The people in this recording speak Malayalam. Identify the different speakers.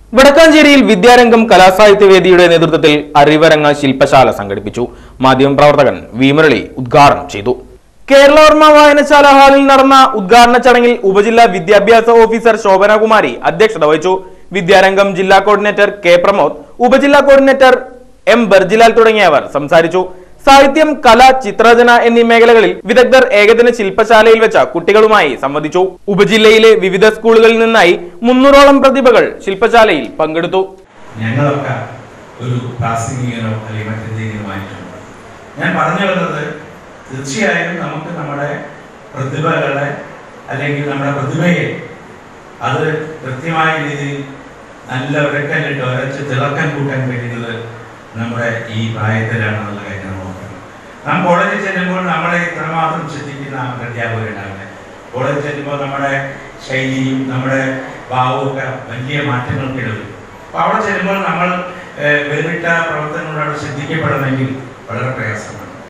Speaker 1: വടക്കാഞ്ചേരിയിൽ വിദ്യാരംഗം കലാസാഹിത്യവേദിയുടെ നേതൃത്വത്തിൽ അറിവരങ്ങ ശില്പശാല സംഘടിപ്പിച്ചു മാധ്യമപ്രവർത്തകൻ വി മുരളി ഉദ്ഘാടനം ചെയ്തു കേരളവർമ്മ വായനശാല ഹാളിൽ നടന്ന ഉദ്ഘാടന ചടങ്ങിൽ ഉപജില്ലാ വിദ്യാഭ്യാസ ഓഫീസർ ശോഭനകുമാരി അധ്യക്ഷത വഹിച്ചു വിദ്യാരംഗം ജില്ലാ കോർഡിനേറ്റർ കെ പ്രമോദ് ഉപജില്ലാ കോർഡിനേറ്റർ എം ബർജിലാൽ തുടങ്ങിയവർ സംസാരിച്ചു സാഹിത്യം കല ചിത്രരചന എന്നീ മേഖലകളിൽ വിദഗ്ധർ ഏകദിന ശില്പശാലയിൽ വെച്ച കുട്ടികളുമായി സംവദിച്ചു ഉപജില്ലയിലെ വിവിധ സ്കൂളുകളിൽ നിന്നായി മുന്നൂറോളം പ്രതിഭകൾ ശില്പശാലയിൽ പങ്കെടുത്തു
Speaker 2: ഞങ്ങളൊക്കെ ഒരു പ്രാസംഗികനോ അല്ലെങ്കിൽ മറ്റെന്തെങ്കിലും ആയിട്ടുണ്ട് ഞാൻ പറഞ്ഞു വരുന്നത് തീർച്ചയായും നമുക്ക് നമ്മുടെ പ്രതിഭകളെ അല്ലെങ്കിൽ നമ്മുടെ പ്രതിഭയെ അത് കൃത്യമായ രീതിയിൽ നല്ല ഉരക്കല്ലിട്ട് ഉരച്ച് തിളക്കം കൂട്ടാൻ കഴിയുന്നത് നമ്മുടെ ഈ പ്രായത്തിലാണെന്നുള്ള കാര്യം നമ്മൾ നോക്കണം നാം കോളേജിൽ ചെല്ലുമ്പോൾ നമ്മളെ ഇത്രമാത്രം ശ്രദ്ധിക്കുന്ന അധ്യാപകരുണ്ടാവില്ല കോളേജിൽ ചെല്ലുമ്പോൾ നമ്മുടെ ശൈലിയും നമ്മുടെ ഭാവവും ഒക്കെ വലിയ മാറ്റങ്ങൾക്കിടയിൽ അപ്പോൾ അവിടെ ചെല്ലുമ്പോൾ നമ്മൾ ഏഹ്, വേറിട്ട പ്രവർത്തനങ്ങളോട് ശ്രദ്ധിക്കപ്പെടണമെങ്കിൽ വളരെ പ്രയാസമാണ്